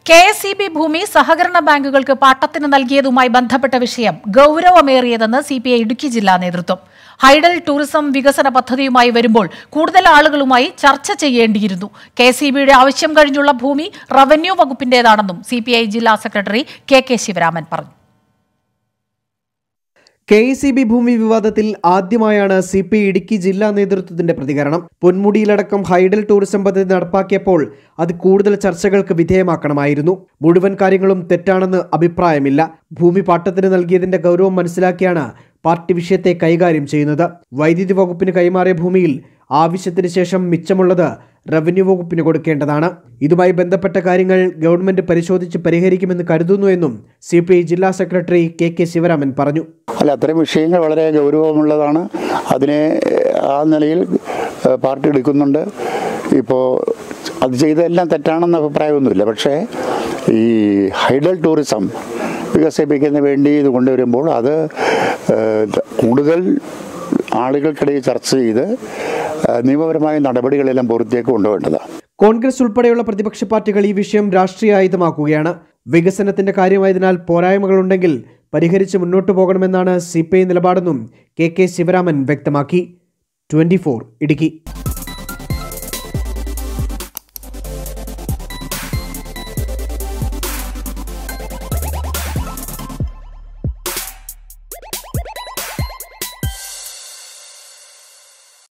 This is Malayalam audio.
കെ എസ് ഇ ബി ഭൂമി സഹകരണ ബാങ്കുകൾക്ക് പാട്ടത്തിന് നൽകിയതുമായി ബന്ധപ്പെട്ട വിഷയം ഗൌരവമേറിയതെന്ന് സി പി ഐ ഇടുക്കി ജില്ലാ നേതൃത്വം ഹൈഡൽ ടൂറിസം വികസന പദ്ധതിയുമായി വരുമ്പോൾ കൂടുതൽ ആളുകളുമായി ചർച്ച ചെയ്യേണ്ടിയിരുന്നു കെ എസ് ഇ ബിയുടെ ആവശ്യം കഴിഞ്ഞുള്ള ഭൂമി റവന്യൂ വകുപ്പിന്റേതാണെന്നും സി പി ഐ ജില്ലാ സെക്രട്ടറി കെ കെ ശിവരാമൻ പറഞ്ഞു കെ സി ബി ഭൂമി വിവാദത്തിൽ ആദ്യമായാണ് സി പി ഇടുക്കി ജില്ലാ നേതൃത്വത്തിന്റെ പ്രതികരണം പൊന്മുടിയിലടക്കം ഹൈഡൽ ടൂറിസം പദ്ധതി നടപ്പാക്കിയപ്പോൾ അത് കൂടുതൽ ചർച്ചകൾക്ക് വിധേയമാക്കണമായിരുന്നു മുഴുവൻ കാര്യങ്ങളും തെറ്റാണെന്ന് അഭിപ്രായമില്ല ഭൂമി പാട്ടത്തിന് നൽകിയതിന്റെ ഗൗരവം മനസ്സിലാക്കിയാണ് പാർട്ടി വിഷയത്തെ കൈകാര്യം ചെയ്യുന്നത് വൈദ്യുതി വകുപ്പിന് കൈമാറിയ ഭൂമിയിൽ ആവശ്യത്തിന് ശേഷം മിച്ചമുള്ളത് റവന്യൂ വകുപ്പിന് കൊടുക്കേണ്ടതാണ് ഇതുമായി ബന്ധപ്പെട്ട കാര്യങ്ങൾ ഗവൺമെന്റ് പരിശോധിച്ച് പരിഹരിക്കുമെന്ന് കരുതുന്നുവെന്നും സി പി ഐ ജില്ലാ സെക്രട്ടറി കെ കെ ശിവരാമൻ പറഞ്ഞു അല്ല അത്തരം വിഷയങ്ങൾ വളരെ ഗൗരവമുള്ളതാണ് അതിനെ ആ നിലയിൽ ഏഹ്, പാർട്ടി എടുക്കുന്നുണ്ട് ഇപ്പോൾ അത് ചെയ്തതെല്ലാം തെറ്റാണെന്ന അഭിപ്രായമൊന്നുമില്ല പക്ഷേ ഈ ഹൈഡൽ ടൂറിസം വികസിപ്പിക്കുന്നതിന് വേണ്ടി ഇത് കൊണ്ടുവരുമ്പോൾ അത് ഏഹ്, കൂടുതൽ ആളുകൾക്കിടയിൽ ചർച്ച ചെയ്ത് ഏഹ്, നിയമപരമായ നടപടികളെല്ലാം പൂർത്തിയാക്കി കൊണ്ടുപോകേണ്ടതാണ് കോൺഗ്രസ് ഉൾപ്പെടെയുള്ള പ്രതിപക്ഷ പാർട്ടികൾ ഈ വിഷയം രാഷ്ട്രീയ ആയുധമാക്കുകയാണ് വികസനത്തിന്റെ കാര്യമായതിനാൽ പോരായ്മകളുണ്ടെങ്കിൽ പരിഹരിച്ച് മുന്നോട്ടു പോകണമെന്നാണ് സി പി ഐ നിലപാടെന്നും കെ കെ ശിവരാമൻ വ്യക്തമാക്കി ട്വന്റി ഇടുക്കി